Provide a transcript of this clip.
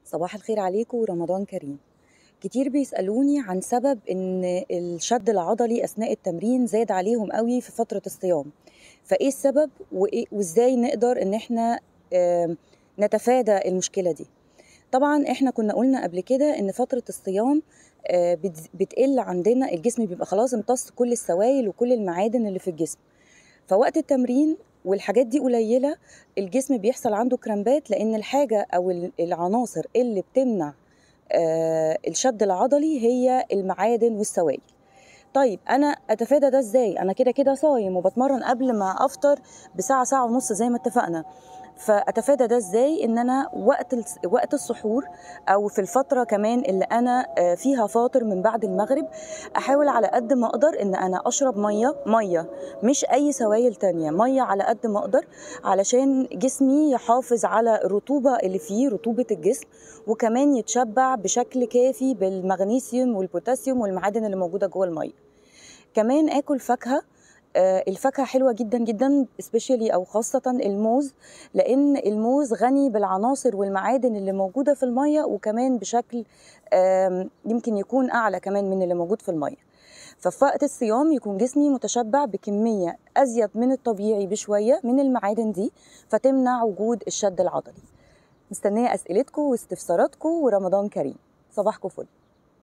صباح الخير عليكم ورمضان كريم كتير بيسألوني عن سبب إن الشد العضلي أثناء التمرين زاد عليهم قوي في فترة الصيام فإيه السبب وإيه وإزاي نقدر إن إحنا آم، نتفادى المشكلة دي طبعا إحنا كنا قلنا قبل كده إن فترة الصيام آه، بت- بتقل عندنا الجسم بيبقى خلاص امتص كل السوائل وكل المعادن اللي في الجسم فوقت التمرين والحاجات دي قليلة الجسم بيحصل عنده كرامبات لأن الحاجة أو ال- العناصر اللي بتمنع آه، الشد العضلي هي المعادن والسوائل طيب انا اتفادى ده ازاي انا كده كده صايم وبتمرن قبل ما افطر بساعه ساعه ونص زي ما اتفقنا فاتفادى ده ازاي ان انا وقت الس- وقت السحور او في الفتره كمان اللي انا آه، فيها فاطر من بعد المغرب احاول على قد ما اقدر ان انا اشرب ميه ميه مش اي سوائل تانية ميه على قد ما اقدر علشان جسمي يحافظ على الرطوبه اللي فيه رطوبه الجسم وكمان يتشبع بشكل كافي بالمغنيسيوم والبوتاسيوم والمعادن اللي موجوده جوه الميه كمان اكل فاكهه آه، الفاكهه حلوه جدا جدا سبيشالي او خاصه الموز لان الموز غني بالعناصر والمعادن اللي موجوده في الميه وكمان بشكل آم، يمكن يكون اعلى كمان من اللي موجود في الميه ففي وقت الصيام يكون جسمي متشبع بكميه ازيد من الطبيعي بشويه من المعادن دي فتمنع وجود الشد العضلي مستنيه اسئلتكم واستفساراتكم ورمضان كريم صباحكم فل